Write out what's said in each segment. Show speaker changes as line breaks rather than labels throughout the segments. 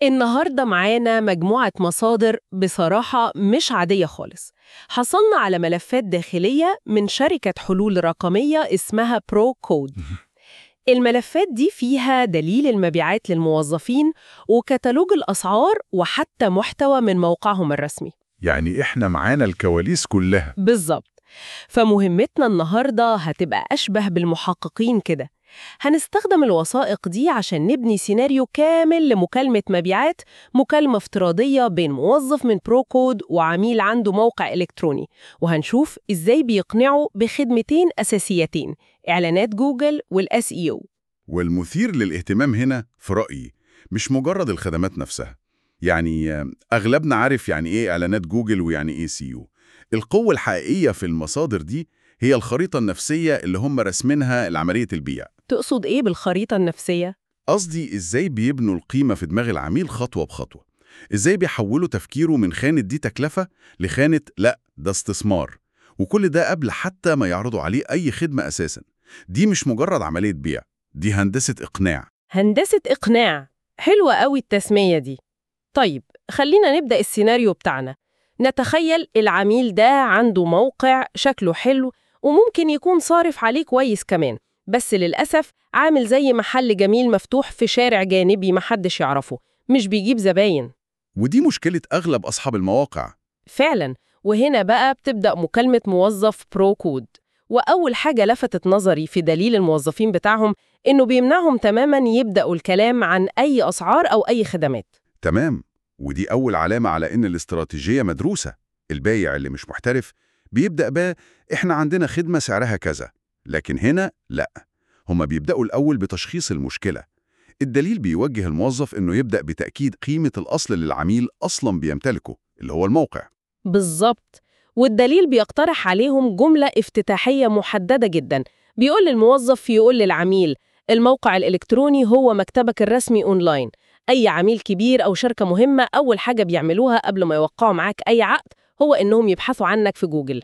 النهاردة معانا مجموعة مصادر بصراحة مش عادية خالص حصلنا على ملفات داخلية من شركة حلول رقمية اسمها برو كود الملفات دي فيها دليل المبيعات للموظفين وكتالوج الأسعار وحتى محتوى من موقعهم الرسمي
يعني إحنا معانا الكواليس كلها
بالظبط فمهمتنا النهاردة هتبقى أشبه بالمحققين كده هنستخدم الوثائق دي عشان نبني سيناريو كامل لمكالمة مبيعات مكالمة افتراضية بين موظف من بروكود وعميل عنده موقع إلكتروني وهنشوف إزاي بيقنعوا بخدمتين أساسيتين إعلانات جوجل والأس إي أو
والمثير للاهتمام هنا في رأيي مش مجرد الخدمات نفسها يعني آه، أغلبنا عارف يعني إيه إعلانات جوجل ويعني إيه سيو القوة الحقيقية في المصادر دي هي الخريطة النفسية اللي هم رسمينها لعملية البيع
تقصد إيه بالخريطة النفسية؟
قصدي إزاي بيبنوا القيمة في دماغ العميل خطوة بخطوة إزاي بيحولوا تفكيره من خانة دي تكلفة لخانة لأ ده استثمار وكل ده قبل حتى ما يعرضوا عليه أي خدمة أساسا دي مش مجرد عملية بيع دي هندسة إقناع
هندسة إقناع حلوة قوي التسمية دي طيب خلينا نبدأ السيناريو بتاعنا نتخيل العميل ده عنده موقع شكله حلو وممكن يكون صارف عليه كويس كمان بس للأسف عامل زي محل جميل مفتوح في شارع جانبي محدش يعرفه مش بيجيب زباين
ودي مشكلة أغلب أصحاب المواقع
فعلا وهنا بقى بتبدأ مكالمة موظف برو كود وأول حاجة لفتت نظري في دليل الموظفين بتاعهم إنه بيمنعهم تماما يبدأوا الكلام عن أي أسعار أو أي خدمات
تمام ودي أول علامة على إن الاستراتيجية مدروسة البايع اللي مش محترف بيبدأ بقى إحنا عندنا خدمة سعرها كذا لكن هنا لأ هما بيبدأوا الأول بتشخيص المشكلة الدليل بيوجه الموظف إنه يبدأ بتأكيد قيمة الأصل اللي العميل أصلا بيمتلكه اللي هو الموقع
بالظبط والدليل بيقترح عليهم جملة افتتاحية محددة جدا بيقول للموظف يقول للعميل الموقع الإلكتروني هو مكتبك الرسمي أونلاين أي عميل كبير أو شركة مهمة أول حاجة بيعملوها قبل ما يوقعوا معاك أي عقد هو إنهم يبحثوا عنك في جوجل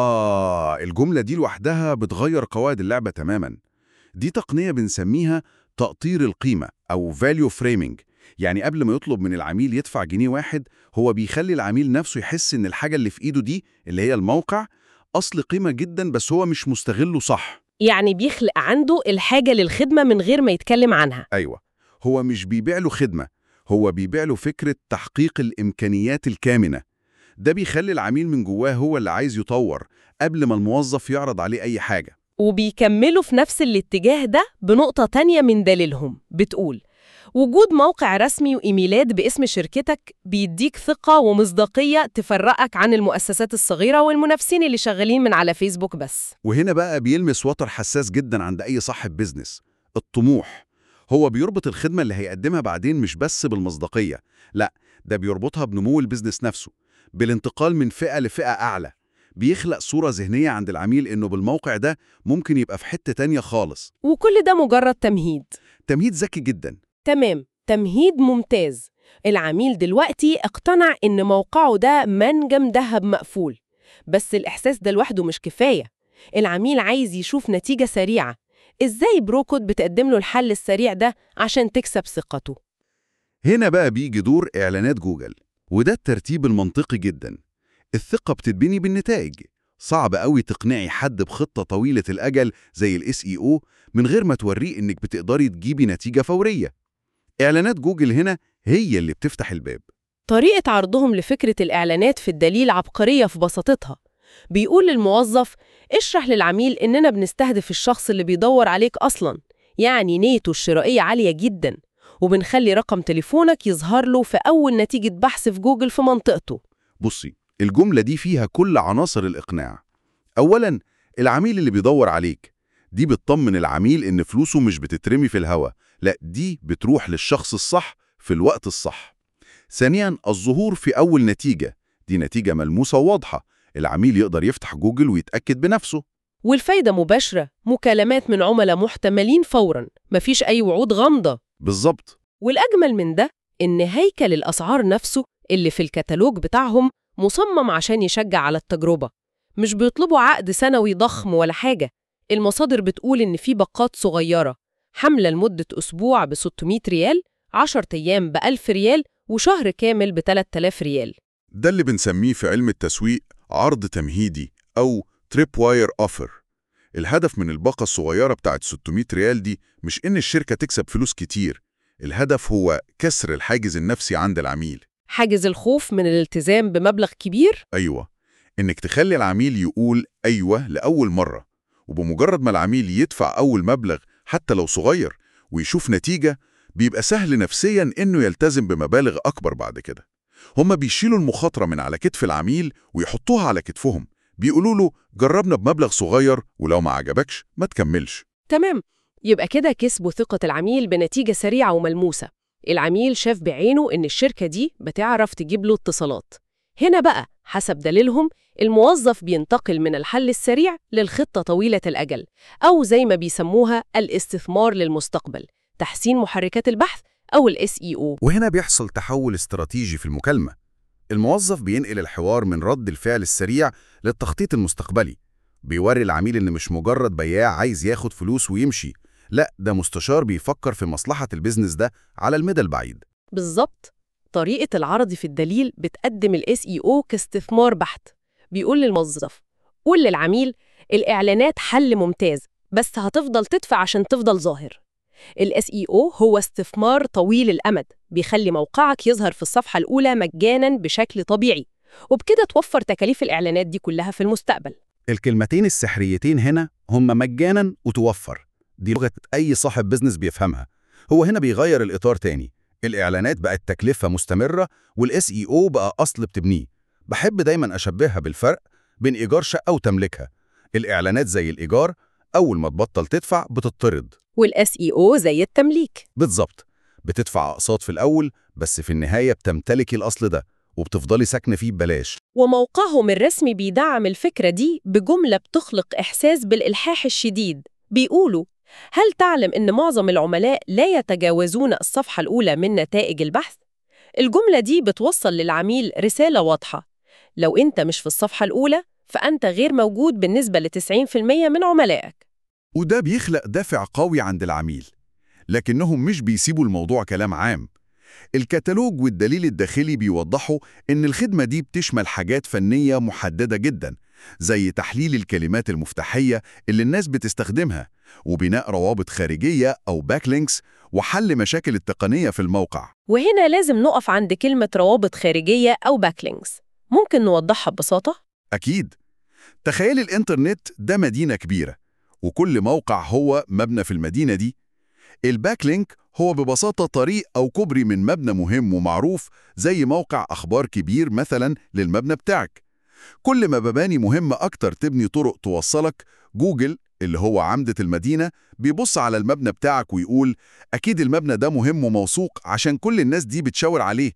آه الجملة دي لوحدها بتغير قواعد اللعبة تماما دي تقنية بنسميها تقطير القيمة أو value framing يعني قبل ما يطلب من العميل يدفع جنيه واحد هو بيخلي العميل نفسه يحس إن الحاجة اللي في إيده دي اللي هي الموقع أصل قيمة جدا بس هو مش مستغله صح
يعني بيخلق عنده الحاجة للخدمة من غير ما يتكلم عنها
أيوة هو مش بيبيع له خدمة هو بيبيع له فكرة تحقيق الإمكانيات الكامنة ده بيخلي العميل من جواه هو اللي عايز يطور قبل ما الموظف يعرض عليه أي حاجة
وبيكملوا في نفس الاتجاه ده بنقطة تانية من دليلهم بتقول وجود موقع رسمي وإيميلات باسم شركتك بيديك ثقة ومصداقية تفرقك عن المؤسسات الصغيرة والمنافسين اللي شغالين من على فيسبوك بس
وهنا بقى بيلمس وتر حساس جدا عند أي صاحب بيزنس الطموح هو بيربط الخدمة اللي هيقدمها بعدين مش بس بالمصداقية لا ده بيربطها بنمو البيزنس نفسه بالانتقال من فئة لفئة أعلى بيخلق صورة ذهنية عند العميل إنه بالموقع ده ممكن يبقى في حتة تانية خالص
وكل ده مجرد تمهيد
تمهيد ذكي جدا
تمام تمهيد ممتاز العميل دلوقتي اقتنع إن موقعه ده منجم ذهب مقفول بس الإحساس ده لوحده مش كفاية العميل عايز يشوف نتيجة سريعة إزاي بروكود بتقدم له الحل السريع ده عشان تكسب ثقته
هنا بقى بيجي دور إعلانات جوجل وده الترتيب المنطقي جدا الثقة بتتبني بالنتائج صعب قوي تقنعي حد بخطة طويلة الأجل زي الاس اي او من غير ما توريه إنك بتقدري تجيبي نتيجة فورية إعلانات جوجل هنا هي اللي بتفتح الباب
طريقة عرضهم لفكرة الإعلانات في الدليل عبقرية في بساطتها بيقول للموظف اشرح للعميل إننا بنستهدف الشخص اللي بيدور عليك أصلاً يعني نيته الشرائية عالية جداً وبنخلي رقم تليفونك يظهر له في أول نتيجة بحث في جوجل في منطقته
بصي الجملة دي فيها كل عناصر الإقناع أولاً العميل اللي بيدور عليك دي بتطمن العميل إن فلوسه مش بتترمي في الهوا لا دي بتروح للشخص الصح في الوقت الصح ثانياً الظهور في أول نتيجة دي نتيجة ملموسة وواضحة العميل يقدر يفتح جوجل ويتأكد بنفسه
والفايدة مباشرة مكالمات من عملاء محتملين فوراً مفيش أي وعود غامضة
بالظبط
والأجمل من ده إن هيكل الأسعار نفسه اللي في الكتالوج بتاعهم مصمم عشان يشجع على التجربة مش بيطلبوا عقد سنوي ضخم ولا حاجة المصادر بتقول إن في باقات صغيرة حملة لمدة أسبوع ب 600 ريال 10 أيام ب 1000 ريال وشهر كامل ب 3000 ريال
ده اللي بنسميه في علم التسويق عرض تمهيدي أو تريب واير أوفر الهدف من الباقة الصغيرة بتاعت 600 ريال دي مش إن الشركة تكسب فلوس كتير الهدف هو كسر الحاجز النفسي عند العميل
حاجز الخوف من الالتزام بمبلغ كبير
أيوة إنك تخلي العميل يقول أيوة لأول مرة وبمجرد ما العميل يدفع أول مبلغ حتى لو صغير ويشوف نتيجة بيبقى سهل نفسيا إنه يلتزم بمبالغ أكبر بعد كده هما بيشيلوا المخاطرة من على كتف العميل ويحطوها على كتفهم بيقولوا له جربنا بمبلغ صغير ولو ما عجبكش ما تكملش
تمام يبقى كده كسبوا ثقة العميل بنتيجة سريعة وملموسة العميل شاف بعينه إن الشركة دي بتعرف تجيب له اتصالات هنا بقى حسب دليلهم الموظف بينتقل من الحل السريع للخطة طويلة الأجل أو زي ما بيسموها الاستثمار للمستقبل تحسين محركات البحث أو ال SEO
وهنا بيحصل تحول استراتيجي في المكالمة الموظف بينقل الحوار من رد الفعل السريع للتخطيط المستقبلي بيوري العميل إن مش مجرد بياع عايز ياخد فلوس ويمشي لا ده مستشار بيفكر في مصلحة البيزنس ده على المدى البعيد
بالظبط طريقة العرض في الدليل بتقدم ال SEO كاستثمار بحت بيقول للموظف قول للعميل الإعلانات حل ممتاز بس هتفضل تدفع عشان تفضل ظاهر ال SEO هو استثمار طويل الأمد بيخلي موقعك يظهر في الصفحة الأولى مجاناً بشكل طبيعي وبكده توفر تكاليف الإعلانات دي كلها في المستقبل
الكلمتين السحريتين هنا هما مجانا وتوفر دي لغة أي صاحب بيزنس بيفهمها هو هنا بيغير الإطار تاني الإعلانات بقت تكلفة مستمرة والاس اي او بقى أصل بتبنيه بحب دايما أشبهها بالفرق بين إيجار شقة وتملكها الإعلانات زي الإيجار أول ما تبطل تدفع بتطرد
وال SEO زي التمليك
بالظبط بتدفع أقساط في الأول بس في النهاية بتمتلكي الأصل ده وبتفضلي ساكنة فيه ببلاش
وموقعهم الرسمي بيدعم الفكرة دي بجملة بتخلق إحساس بالإلحاح الشديد بيقولوا هل تعلم إن معظم العملاء لا يتجاوزون الصفحة الأولى من نتائج البحث؟ الجملة دي بتوصل للعميل رسالة واضحة لو أنت مش في الصفحة الأولى فأنت غير موجود بالنسبة ل 90% من عملائك
وده بيخلق دافع قوي عند العميل لكنهم مش بيسيبوا الموضوع كلام عام الكتالوج والدليل الداخلي بيوضحوا إن الخدمة دي بتشمل حاجات فنية محددة جدا زي تحليل الكلمات المفتاحية اللي الناس بتستخدمها وبناء روابط خارجية أو باكلينكس وحل مشاكل التقنية في الموقع
وهنا لازم نقف عند كلمة روابط خارجية أو باكلينكس ممكن نوضحها ببساطة؟
أكيد تخيل الإنترنت ده مدينة كبيرة وكل موقع هو مبنى في المدينة دي الباكلينك هو ببساطة طريق أو كوبري من مبنى مهم ومعروف زي موقع أخبار كبير مثلا للمبنى بتاعك كل ما مباني مهمة أكتر تبني طرق توصلك جوجل اللي هو عمدة المدينة بيبص على المبنى بتاعك ويقول أكيد المبنى ده مهم وموثوق عشان كل الناس دي بتشاور عليه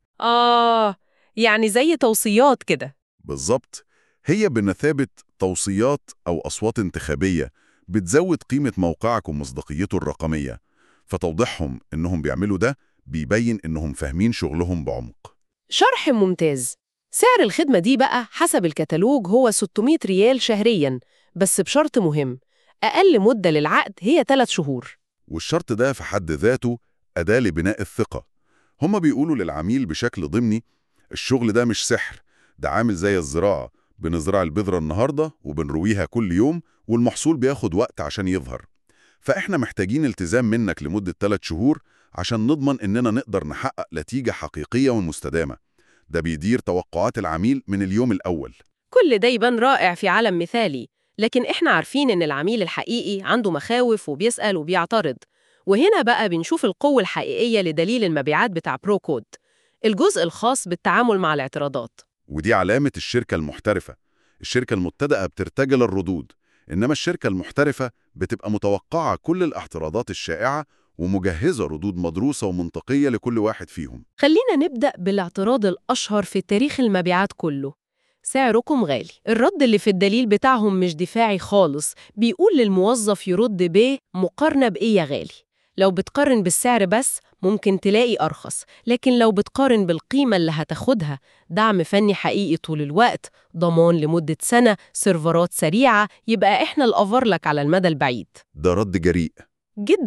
آه يعني زي توصيات كده
بالظبط هي بمثابة توصيات أو أصوات انتخابية بتزود قيمة موقعك ومصداقيته الرقمية فتوضيحهم إنهم بيعملوا ده بيبين إنهم فاهمين شغلهم بعمق
شرح ممتاز سعر الخدمة دي بقى حسب الكتالوج هو 600 ريال شهرياً بس بشرط مهم أقل مدة للعقد هي 3 شهور
والشرط ده في حد ذاته أداة لبناء الثقة هما بيقولوا للعميل بشكل ضمني الشغل ده مش سحر ده عامل زي الزراعة بنزرع البذرة النهاردة وبنرويها كل يوم والمحصول بياخد وقت عشان يظهر فإحنا محتاجين التزام منك لمدة 3 شهور عشان نضمن إننا نقدر نحقق نتيجة حقيقية ومستدامة ده بيدير توقعات العميل من اليوم الأول
كل ده يبان رائع في عالم مثالي لكن إحنا عارفين إن العميل الحقيقي عنده مخاوف وبيسأل وبيعترض وهنا بقى بنشوف القوة الحقيقية لدليل المبيعات بتاع بروكود الجزء الخاص بالتعامل مع الاعتراضات
ودي علامة الشركة المحترفة الشركة المبتدأة بترتجل الردود إنما الشركة المحترفة بتبقى متوقعة كل الاعتراضات الشائعة ومجهزة ردود مدروسة ومنطقية لكل واحد فيهم
خلينا نبدأ بالاعتراض الأشهر في تاريخ المبيعات كله سعركم غالي الرد اللي في الدليل بتاعهم مش دفاعي خالص بيقول للموظف يرد ب مقارنة بإيه يا غالي لو بتقارن بالسعر بس ممكن تلاقي أرخص لكن لو بتقارن بالقيمة اللي هتاخدها دعم فني حقيقي طول الوقت ضمان لمدة سنة سيرفرات سريعة يبقى إحنا الأفر لك على المدى البعيد
ده رد جريء
جدا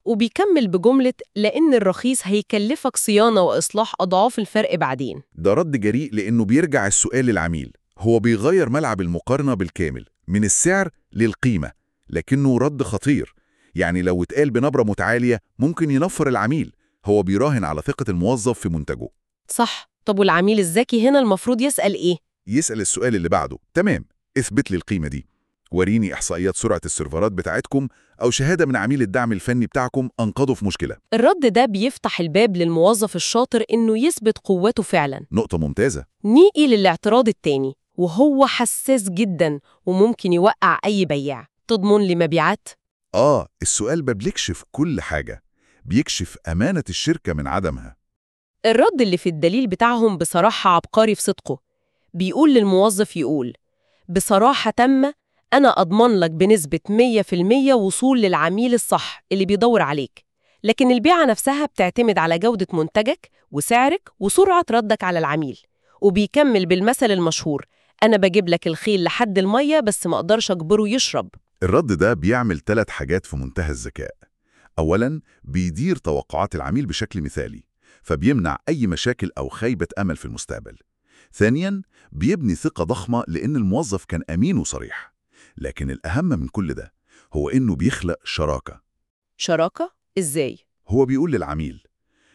وبيكمل بجملة لأن الرخيص هيكلفك صيانة وإصلاح أضعاف الفرق بعدين
ده رد جريء لأنه بيرجع السؤال للعميل هو بيغير ملعب المقارنة بالكامل من السعر للقيمة لكنه رد خطير يعني لو اتقال بنبرة متعالية ممكن ينفر العميل هو بيراهن على ثقة الموظف في منتجه
صح طب والعميل الذكي هنا المفروض يسأل إيه؟
يسأل السؤال اللي بعده تمام اثبت لي القيمة دي وريني إحصائيات سرعة السيرفرات بتاعتكم أو شهادة من عميل الدعم الفني بتاعكم أنقذوا في مشكلة
الرد ده بيفتح الباب للموظف الشاطر إنه يثبت قوته فعلا
نقطة ممتازة
نيجي للاعتراض التاني وهو حساس جدا وممكن يوقع أي بياع تضمن لي مبيعات؟
آه السؤال ما بيكشف كل حاجة بيكشف أمانة الشركة من عدمها
الرد اللي في الدليل بتاعهم بصراحة عبقري في صدقه بيقول للموظف يقول بصراحة تامة أنا أضمن لك بنسبة 100% وصول للعميل الصح اللي بيدور عليك لكن البيعة نفسها بتعتمد على جودة منتجك وسعرك وسرعة ردك على العميل وبيكمل بالمثل المشهور أنا بجيب لك الخيل لحد المية بس ما أقدرش أجبره يشرب
الرد ده بيعمل ثلاث حاجات في منتهى الذكاء أولاً بيدير توقعات العميل بشكل مثالي فبيمنع أي مشاكل أو خيبة أمل في المستقبل ثانياً بيبني ثقة ضخمة لأن الموظف كان أمين وصريح لكن الأهم من كل ده هو إنه بيخلق شراكة
شراكة؟ إزاي؟
هو بيقول للعميل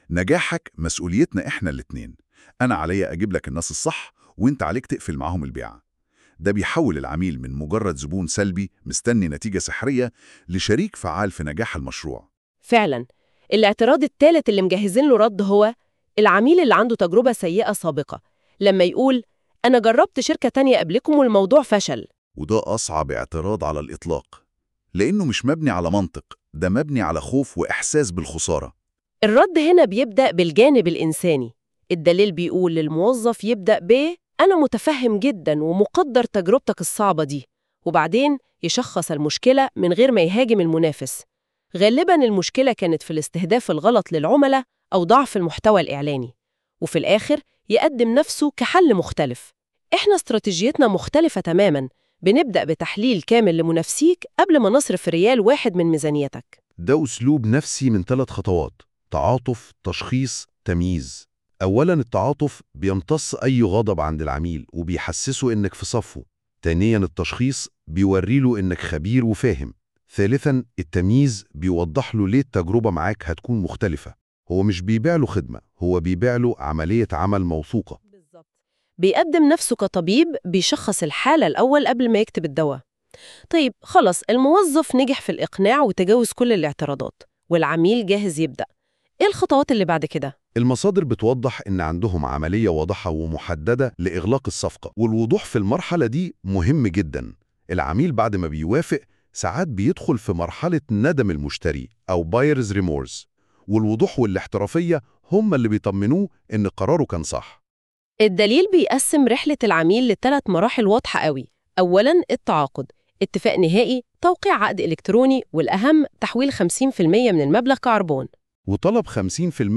نجاحك مسؤوليتنا إحنا الاتنين أنا عليا أجيب لك الناس الصح وإنت عليك تقفل معاهم البيعة ده بيحول العميل من مجرد زبون سلبي مستني نتيجة سحرية لشريك فعال في نجاح المشروع
فعلا الاعتراض الثالث اللي مجهزين له رد هو العميل اللي عنده تجربة سيئة سابقة لما يقول أنا جربت شركة تانية قبلكم والموضوع فشل
وده أصعب اعتراض على الإطلاق لأنه مش مبني على منطق ده مبني على خوف وإحساس بالخسارة
الرد هنا بيبدأ بالجانب الإنساني الدليل بيقول للموظف يبدأ ب أنا متفهم جدا ومقدر تجربتك الصعبة دي وبعدين يشخص المشكلة من غير ما يهاجم المنافس غالبا المشكلة كانت في الاستهداف الغلط للعملاء أو ضعف المحتوى الإعلاني وفي الآخر يقدم نفسه كحل مختلف إحنا استراتيجيتنا مختلفة تماما بنبدأ بتحليل كامل لمنافسيك قبل ما نصرف ريال واحد من ميزانيتك
ده أسلوب نفسي من ثلاث خطوات تعاطف، تشخيص، تمييز أولاً التعاطف بيمتص أي غضب عند العميل وبيحسسه إنك في صفه ثانياً التشخيص بيوري له إنك خبير وفاهم ثالثاً التمييز بيوضح له ليه التجربة معاك هتكون مختلفة هو مش بيبيع له خدمة هو بيبيع له عملية عمل موثوقة
بالظبط بيقدم نفسه كطبيب بيشخص الحالة الأول قبل ما يكتب الدواء طيب خلص الموظف نجح في الإقناع وتجاوز كل الاعتراضات والعميل جاهز يبدأ إيه الخطوات اللي بعد كده؟
المصادر بتوضح إن عندهم عملية واضحة ومحددة لإغلاق الصفقة والوضوح في المرحلة دي مهم جدا العميل بعد ما بيوافق ساعات بيدخل في مرحلة ندم المشتري أو بايرز ريمورز والوضوح والاحترافية هم اللي بيطمنوه إن قراره كان صح
الدليل بيقسم رحلة العميل لثلاث مراحل واضحة قوي أولاً التعاقد اتفاق نهائي توقيع عقد إلكتروني والأهم تحويل 50% من المبلغ كعربون
وطلب 50%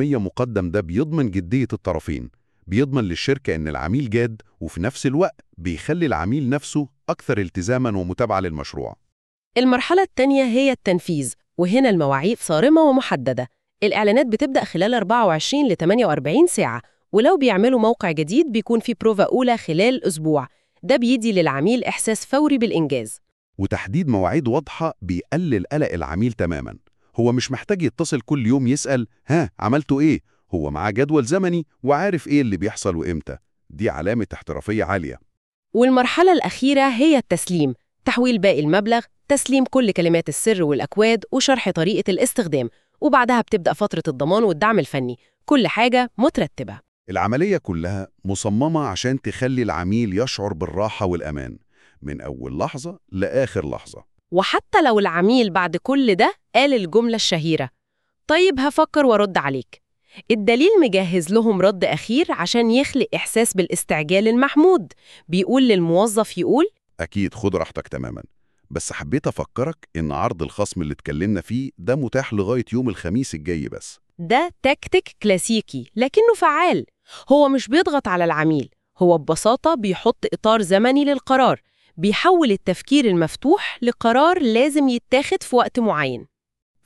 مقدم ده بيضمن جدية الطرفين بيضمن للشركة إن العميل جاد وفي نفس الوقت بيخلي العميل نفسه أكثر التزاماً ومتابعة للمشروع
المرحلة الثانية هي التنفيذ وهنا المواعيد صارمة ومحددة الإعلانات بتبدأ خلال 24 ل 48 ساعة ولو بيعملوا موقع جديد بيكون في بروفا أولى خلال أسبوع ده بيدي للعميل إحساس فوري بالإنجاز
وتحديد مواعيد واضحة بيقلل قلق العميل تماماً هو مش محتاج يتصل كل يوم يسأل ها عملتوا إيه هو معاه جدول زمني وعارف إيه اللي بيحصل وإمتى دي علامة احترافية عالية
والمرحلة الأخيرة هي التسليم تحويل باقي المبلغ تسليم كل كلمات السر والأكواد وشرح طريقة الاستخدام وبعدها بتبدأ فترة الضمان والدعم الفني كل حاجة مترتبة
العملية كلها مصممة عشان تخلي العميل يشعر بالراحة والأمان من أول لحظة لآخر لحظة
وحتى لو العميل بعد كل ده قال الجملة الشهيرة طيب هفكر وارد عليك الدليل مجهز لهم رد أخير عشان يخلق إحساس بالاستعجال المحمود بيقول للموظف يقول
أكيد خد راحتك تماما بس حبيت أفكرك إن عرض الخصم اللي اتكلمنا فيه ده متاح لغاية يوم الخميس الجاي بس
ده تكتيك كلاسيكي لكنه فعال هو مش بيضغط على العميل هو ببساطة بيحط إطار زمني للقرار بيحول التفكير المفتوح لقرار لازم يتاخد في وقت معين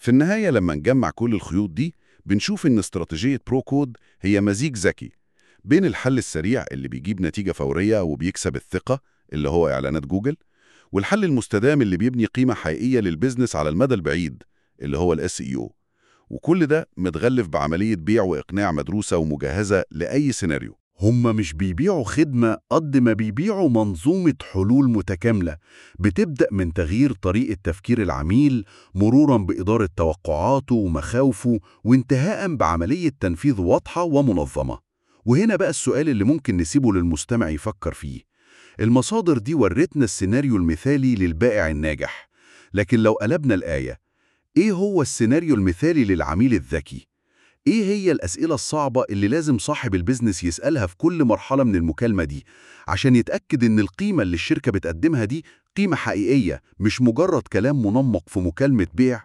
في النهاية لما نجمع كل الخيوط دي بنشوف إن استراتيجية بروكود هي مزيج ذكي بين الحل السريع اللي بيجيب نتيجة فورية وبيكسب الثقة اللي هو إعلانات جوجل والحل المستدام اللي بيبني قيمة حقيقية للبزنس على المدى البعيد اللي هو الاس اي او وكل ده متغلف بعملية بيع وإقناع مدروسة ومجهزة لأي سيناريو
هم مش بيبيعوا خدمة قد ما بيبيعوا منظومة حلول متكاملة بتبدأ من تغيير طريقة تفكير العميل مرورا بإدارة توقعاته ومخاوفه وانتهاء بعملية تنفيذ واضحة ومنظمة وهنا بقى السؤال اللي ممكن نسيبه للمستمع يفكر فيه المصادر دي ورتنا السيناريو المثالي للبائع الناجح لكن لو قلبنا الآية إيه هو السيناريو المثالي للعميل الذكي؟ إيه هي الأسئلة الصعبة اللي لازم صاحب البيزنس يسألها في كل مرحلة من المكالمة دي عشان يتأكد إن القيمة اللي الشركة بتقدمها دي قيمة حقيقية مش مجرد كلام منمق في مكالمة بيع